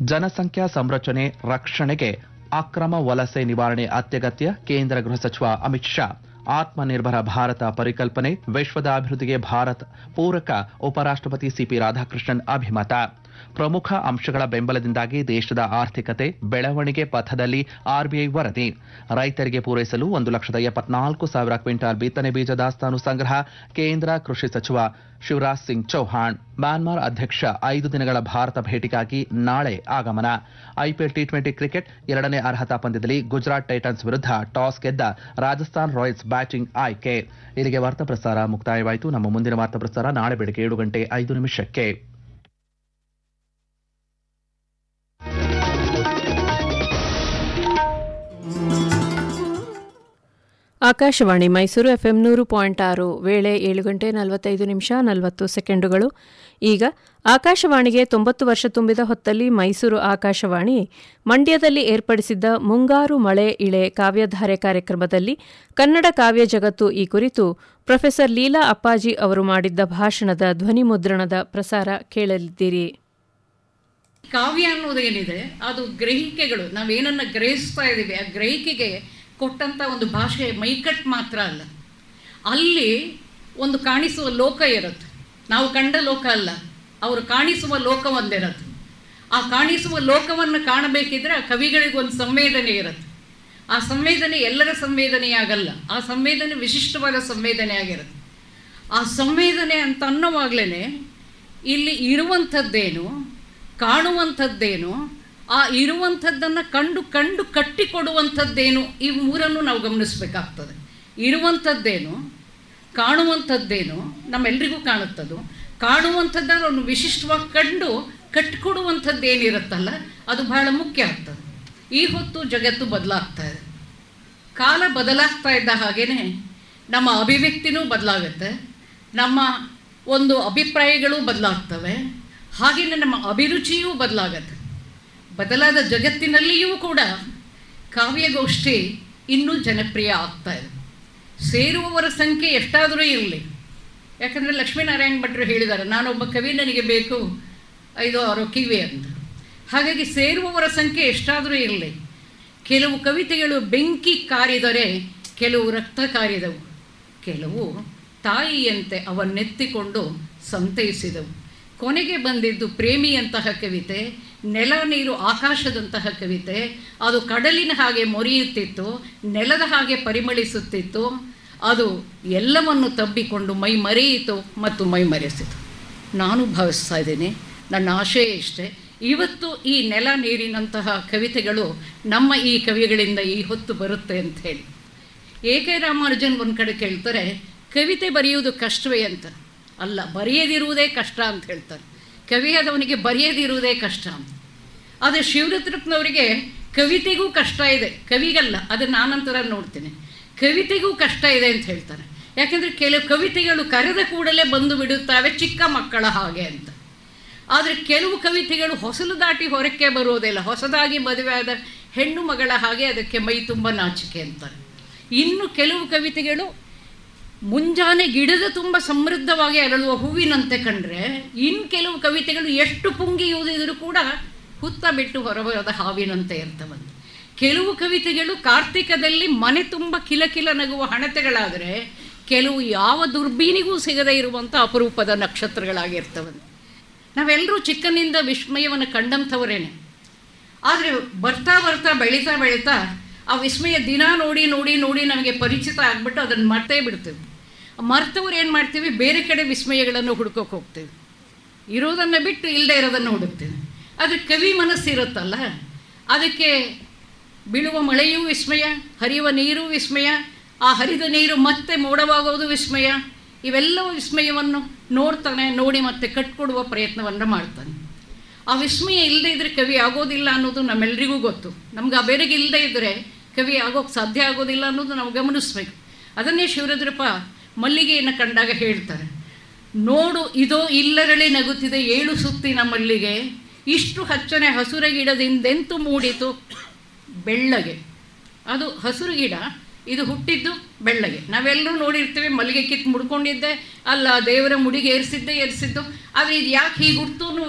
ಜನಸಂಖ್ಯಾ ಸಂರಚನೆ ರಕ್ಷಣೆಗೆ ಅಕ್ರಮ ವಲಸೆ ನಿವಾರಣೆ ಅತ್ಯಗತ್ಯ ಕೇಂದ್ರ ಗೃಹ ಸಚಿವ ಅಮಿತ್ ಶಾ ಆತ್ಮನಿರ್ಭರ ಭಾರತ ಪರಿಕಲ್ಪನೆ ವಿಶ್ವದ ಅಭಿವೃದ್ಧಿಗೆ ಭಾರತ್ ಪೂರಕ ಉಪರಾಷ್ಟ್ರಪತಿ ಸಿಪಿ ರಾಧಾಕೃಷ್ಣನ್ ಅಭಿಮತ ಪ್ರಮುಖ ಅಂಶಗಳ ಬೆಂಬಲದಿಂದಾಗಿ ದೇಶದ ಆರ್ಥಿಕತೆ ಬೆಳವಣಿಗೆ ಪಥದಲ್ಲಿ ಆರ್ಬಿಐ ವರದಿ ರೈತರಿಗೆ ಪೂರೈಸಲು ಒಂದು ಲಕ್ಷದ ಎಪ್ಪತ್ನಾಲ್ಕು ಸಾವಿರ ಕ್ವಿಂಟಾಲ್ ಬಿತ್ತನೆ ಬೀಜ ದಾಸ್ತಾನು ಸಂಗ್ರಹ ಕೇಂದ್ರ ಕೃಷಿ ಸಚಿವ ಶಿವರಾಜ್ ಸಿಂಗ್ ಚೌಹಾಣ್ ಮ್ಯಾನ್ಮಾರ್ ಅಧ್ಯಕ್ಷ ಐದು ದಿನಗಳ ಭಾರತ ಭೇಟಿಗಾಗಿ ನಾಳೆ ಆಗಮನ ಐಪಿಎಲ್ ಟಿ ಟ್ವೆಂಟಿ ಕ್ರಿಕೆಟ್ ಎರಡನೇ ಅರ್ಹತಾ ಪಂದ್ಯದಲ್ಲಿ ಗುಜರಾತ್ ಟೈಟನ್ಸ್ ವಿರುದ್ಧ ಟಾಸ್ ಗೆದ್ದ ರಾಜಸ್ಥಾನ್ ರಾಯಲ್ಸ್ ಬ್ಯಾಟಿಂಗ್ ಆಯ್ಕೆ ಇಲ್ಲಿಗೆ ವಾರ್ತಾ ಪ್ರಸಾರ ಮುಕ್ತಾಯವಾಯಿತು ನಮ್ಮ ಮುಂದಿನ ವಾರ್ತಾ ಪ್ರಸಾರ ನಾಳೆ ಬೆಳಗ್ಗೆ ಏಳು ಗಂಟೆ ಐದು ನಿಮಿಷಕ್ಕೆ ಆಕಾಶವಾಣಿ ಮೈಸೂರು ಎಫ್ಎಂ ನೂರು ಪಾಯಿಂಟ್ ಆರು ವೇಳೆ ಏಳು ಗಂಟೆ ನಲವತ್ತೈದು ನಿಮಿಷ ನಲವತ್ತು ಸೆಕೆಂಡುಗಳು ಈಗ ಆಕಾಶವಾಣಿಗೆ ತೊಂಬತ್ತು ವರ್ಷ ತುಂಬಿದ ಹೊತ್ತಲ್ಲಿ ಮೈಸೂರು ಆಕಾಶವಾಣಿ ಮಂಡ್ಯದಲ್ಲಿ ಏರ್ಪಡಿಸಿದ್ದ ಮುಂಗಾರು ಮಳೆ ಇಳೆ ಕಾವ್ಯಧಾರೆ ಕಾರ್ಯಕ್ರಮದಲ್ಲಿ ಕನ್ನಡ ಕಾವ್ಯ ಜಗತ್ತು ಈ ಕುರಿತು ಪ್ರೊಫೆಸರ್ ಲೀಲಾ ಅಪ್ಪಾಜಿ ಅವರು ಮಾಡಿದ್ದ ಭಾಷಣದ ಧ್ವನಿ ಮುದ್ರಣದ ಪ್ರಸಾರ ಕೇಳಲಿದ್ದೀರಿ ಕಾವ್ಯ ಅನ್ನೋದೇನಿದೆ ಅದು ಗ್ರಹಿಕೆಗಳು ನಾವೇನನ್ನ ಗ್ರಹಿಸ್ತಾ ಇದ್ದೀವಿ ಆ ಗ್ರಹಿಕೆಗೆ ಕೊಟ್ಟಂಥ ಒಂದು ಭಾಷೆ ಮೈಕಟ್ ಮಾತ್ರ ಅಲ್ಲ ಅಲ್ಲಿ ಒಂದು ಕಾಣಿಸುವ ಲೋಕ ಇರುತ್ತೆ ನಾವು ಕಂಡ ಲೋಕ ಅಲ್ಲ ಅವರು ಕಾಣಿಸುವ ಲೋಕ ಒಂದಿರುತ್ತೆ ಆ ಕಾಣಿಸುವ ಲೋಕವನ್ನು ಕಾಣಬೇಕಿದ್ರೆ ಆ ಕವಿಗಳಿಗೆ ಒಂದು ಸಂವೇದನೆ ಇರುತ್ತೆ ಆ ಸಂವೇದನೆ ಎಲ್ಲರ ಸಂವೇದನೆಯಾಗಲ್ಲ ಆ ಸಂವೇದನೆ ವಿಶಿಷ್ಟವಾದ ಸಂವೇದನೆ ಆಗಿರುತ್ತೆ ಆ ಸಂವೇದನೆ ಅಂತ ಅನ್ನೋವಾಗಲೇ ಇಲ್ಲಿ ಇರುವಂಥದ್ದೇನು ಕಾಣುವಂಥದ್ದೇನು ಆ ಇರುವಂಥದ್ದನ್ನು ಕಂಡು ಕಂಡು ಕಟ್ಟಿಕೊಡುವಂಥದ್ದೇನು ಈ ಮೂರನ್ನು ನಾವು ಗಮನಿಸಬೇಕಾಗ್ತದೆ ಇರುವಂಥದ್ದೇನು ಕಾಣುವಂಥದ್ದೇನು ನಮ್ಮೆಲ್ರಿಗೂ ಕಾಣುತ್ತದು ಕಾಣುವಂಥದ್ದನ್ನು ಅವನು ವಿಶಿಷ್ಟವಾಗಿ ಕಂಡು ಕಟ್ಟಿಕೊಡುವಂಥದ್ದು ಏನಿರುತ್ತಲ್ಲ ಅದು ಬಹಳ ಮುಖ್ಯ ಆಗ್ತದೆ ಈ ಹೊತ್ತು ಜಗತ್ತು ಬದಲಾಗ್ತಾ ಇದೆ ಕಾಲ ಬದಲಾಗ್ತಾ ಇದ್ದ ಹಾಗೇನೆ ನಮ್ಮ ಅಭಿವ್ಯಕ್ತಿನೂ ಬದಲಾಗುತ್ತೆ ನಮ್ಮ ಒಂದು ಅಭಿಪ್ರಾಯಗಳು ಬದಲಾಗ್ತವೆ ಹಾಗೆಯೇ ನಮ್ಮ ಅಭಿರುಚಿಯೂ ಬದಲಾಗತ್ತೆ ಬದಲಾದ ಜಗತ್ತಿನಲ್ಲಿಯೂ ಕೂಡ ಕಾವ್ಯಗೋಷ್ಠಿ ಇನ್ನೂ ಜನಪ್ರಿಯ ಆಗ್ತಾ ಇದೆ ಸೇರುವವರ ಸಂಖ್ಯೆ ಎಷ್ಟಾದರೂ ಇರಲಿ ಯಾಕಂದರೆ ಲಕ್ಷ್ಮೀನಾರಾಯಣ ಭಟ್ರು ಹೇಳಿದ್ದಾರೆ ನಾನೊಬ್ಬ ಕವಿ ನನಗೆ ಬೇಕು ಐದು ಆರು ಕಿವಿ ಅಂತ ಹಾಗಾಗಿ ಸೇರುವವರ ಸಂಖ್ಯೆ ಎಷ್ಟಾದರೂ ಇರಲಿ ಕೆಲವು ಕವಿತೆಗಳು ಬೆಂಕಿ ಕಾರಿದರೆ ಕೆಲವು ರಕ್ತ ಕಾರಿದವು ಕೆಲವು ತಾಯಿಯಂತೆ ಅವನ್ನೆತ್ತಿಕೊಂಡು ಸಂತೈಸಿದವು ಕೊನೆಗೆ ಬಂದಿದ್ದು ಪ್ರೇಮಿಯಂತಹ ಕವಿತೆ ನೆಲ ನೀರು ಆಕಾಶದಂತಹ ಕವಿತೆ ಅದು ಕಡಲಿನ ಹಾಗೆ ಮೊರೆಯುತ್ತಿತ್ತು ನೆಲದ ಹಾಗೆ ಪರಿಮಳಿಸುತ್ತಿತ್ತು ಅದು ಎಲ್ಲವನ್ನು ತಬ್ಬಿಕೊಂಡು ಮೈ ಮರೆಯಿತು ಮತ್ತು ಮೈ ಮರೆಸಿತು ನಾನು ಭಾವಿಸ್ತಾ ಇದ್ದೀನಿ ನನ್ನ ಆಶಯ ಇಷ್ಟೇ ಇವತ್ತು ಈ ನೆಲ ನೀರಿನಂತಹ ಕವಿತೆಗಳು ನಮ್ಮ ಈ ಕವಿಗಳಿಂದ ಈ ಹೊತ್ತು ಬರುತ್ತೆ ಅಂತ ಹೇಳಿ ಎ ಕೆ ರಾಮಾನುಜನ್ ಒಂದು ಕಡೆ ಕೇಳ್ತಾರೆ ಕವಿತೆ ಬರೆಯುವುದು ಕಷ್ಟವೇ ಅಂತ ಅಲ್ಲ ಬರೆಯದಿರುವುದೇ ಕಷ್ಟ ಅಂತ ಹೇಳ್ತಾರೆ ಕವಿಯಾದವನಿಗೆ ಬರೆಯದಿರುವುದೇ ಕಷ್ಟ ಅಂತ ಆದರೆ ಶಿವರುದ್ರಪ್ಪನವರಿಗೆ ಕವಿತೆಗೂ ಕಷ್ಟ ಇದೆ ಕವಿಗಲ್ಲ ಅದನ್ನು ನಾನಂತರ ನೋಡ್ತೀನಿ ಕವಿತೆಗೂ ಕಷ್ಟ ಇದೆ ಅಂತ ಹೇಳ್ತಾರೆ ಯಾಕೆಂದರೆ ಕೆಲವು ಕವಿತೆಗಳು ಕರೆದ ಕೂಡಲೇ ಬಂದು ಬಿಡುತ್ತವೆ ಚಿಕ್ಕ ಮಕ್ಕಳ ಹಾಗೆ ಅಂತ ಆದರೆ ಕೆಲವು ಕವಿತೆಗಳು ಹೊಸಲು ದಾಟಿ ಹೊರಕ್ಕೆ ಬರುವುದಿಲ್ಲ ಹೊಸದಾಗಿ ಮದುವೆಯಾದ ಹೆಣ್ಣು ಮಗಳ ಹಾಗೆ ಅದಕ್ಕೆ ಮೈ ತುಂಬ ನಾಚಿಕೆ ಅಂತಾರೆ ಇನ್ನು ಕೆಲವು ಕವಿತೆಗಳು ಮುಂಜಾನೆ ಗಿಡದ ತುಂಬ ಸಮೃದ್ಧವಾಗಿ ಅರಳುವ ಹೂವಿನಂತೆ ಕಂಡ್ರೆ ಇನ್ನು ಕೆಲವು ಕವಿತೆಗಳು ಎಷ್ಟು ಪುಂಗಿ ಊದಿದರೂ ಕೂಡ ಹುತ್ತ ಬಿಟ್ಟು ಹೊರಬರದ ಹಾವಿನಂತೆ ಇರ್ತವಂತೆ ಕೆಲವು ಕವಿತೆಗಳು ಕಾರ್ತಿಕದಲ್ಲಿ ಮನೆ ತುಂಬ ಕಿಲಕಿಲ ನಗುವ ಹಣತೆಗಳಾದರೆ ಕೆಲವು ಯಾವ ದುರ್ಬೀನಿಗೂ ಸಿಗದೇ ಇರುವಂಥ ಅಪರೂಪದ ನಕ್ಷತ್ರಗಳಾಗಿರ್ತವಂತೆ ನಾವೆಲ್ಲರೂ ಚಿಕ್ಕನಿಂದ ವಿಸ್ಮಯವನ್ನು ಕಂಡಂಥವರೇನೆ ಆದರೆ ಬರ್ತಾ ಬರ್ತಾ ಬೆಳೀತಾ ಬೆಳೀತಾ ಆ ವಿಸ್ಮಯ ದಿನ ನೋಡಿ ನೋಡಿ ನೋಡಿ ನಮಗೆ ಪರಿಚಿತ ಆಗಿಬಿಟ್ಟು ಅದನ್ನು ಮರ್ತೇ ಬಿಡ್ತೀವಿ ಮರ್ತವ್ರು ಏನು ಮಾಡ್ತೀವಿ ಬೇರೆ ಕಡೆ ವಿಸ್ಮಯಗಳನ್ನು ಹುಡ್ಕೋಕೆ ಹೋಗ್ತೀವಿ ಇರೋದನ್ನು ಬಿಟ್ಟು ಇಲ್ಲದೆ ಇರೋದನ್ನು ಹುಡುಕ್ತೀವಿ ಆದರೆ ಕವಿ ಮನಸ್ಸಿರುತ್ತಲ್ಲ ಅದಕ್ಕೆ ಬೀಳುವ ಮಳೆಯೂ ವಿಸ್ಮಯ ಹರಿಯುವ ನೀರು ವಿಸ್ಮಯ ಆ ಹರಿದ ನೀರು ಮತ್ತೆ ಮೋಡವಾಗೋದು ವಿಸ್ಮಯ ಇವೆಲ್ಲವೂ ವಿಸ್ಮಯವನ್ನು ನೋಡ್ತಾನೆ ನೋಡಿ ಮತ್ತೆ ಕಟ್ಕೊಡುವ ಪ್ರಯತ್ನವನ್ನು ಮಾಡ್ತಾನೆ ಆ ವಿಸ್ಮಯ ಇಲ್ಲದೆ ಇದ್ದರೆ ಕವಿ ಆಗೋದಿಲ್ಲ ಅನ್ನೋದು ನಮ್ಮೆಲ್ಲರಿಗೂ ಗೊತ್ತು ನಮ್ಗೆ ಆ ಬೇರೆಗೆ ಇಲ್ಲದೆ ಇದ್ದರೆ ಕವಿ ಆಗೋಕ್ಕೆ ಸಾಧ್ಯ ಆಗೋದಿಲ್ಲ ಅನ್ನೋದು ನಾವು ಗಮನಿಸ್ಬೇಕು ಅದನ್ನೇ ಶಿವರುದ್ರಪ್ಪ ಮಲ್ಲಿಗೆಯನ್ನು ಕಂಡಾಗ ಹೇಳ್ತಾರೆ ನೋಡು ಇದೋ ಇಲ್ಲರಳಿ ನಗುತ್ತಿದೆ ಏಳು ಸುತ್ತಿನ ಮಲ್ಲಿಗೆ ಇಷ್ಟು ಹಚ್ಚನೆ ಹಸುರ ಗಿಡದಿಂದೆಂತು ಮೂಡಿತು ಬೆಳ್ಳಗೆ ಅದು ಹಸುರು ಗಿಡ ಇದು ಹುಟ್ಟಿದ್ದು ಬೆಳ್ಳಗೆ ನಾವೆಲ್ಲರೂ ನೋಡಿರ್ತೀವಿ ಮಲ್ಲಿಗೆ ಕಿತ್ತು ಮುಡ್ಕೊಂಡಿದ್ದೆ ಅಲ್ಲ ದೇವರ ಮುಡಿಗೆ ಏರಿಸಿದ್ದೆ ಏರಿಸಿದ್ದು ಆದರೆ ಇದು ಯಾಕೆ ಹೀಗೆ ಹುಡ್ತು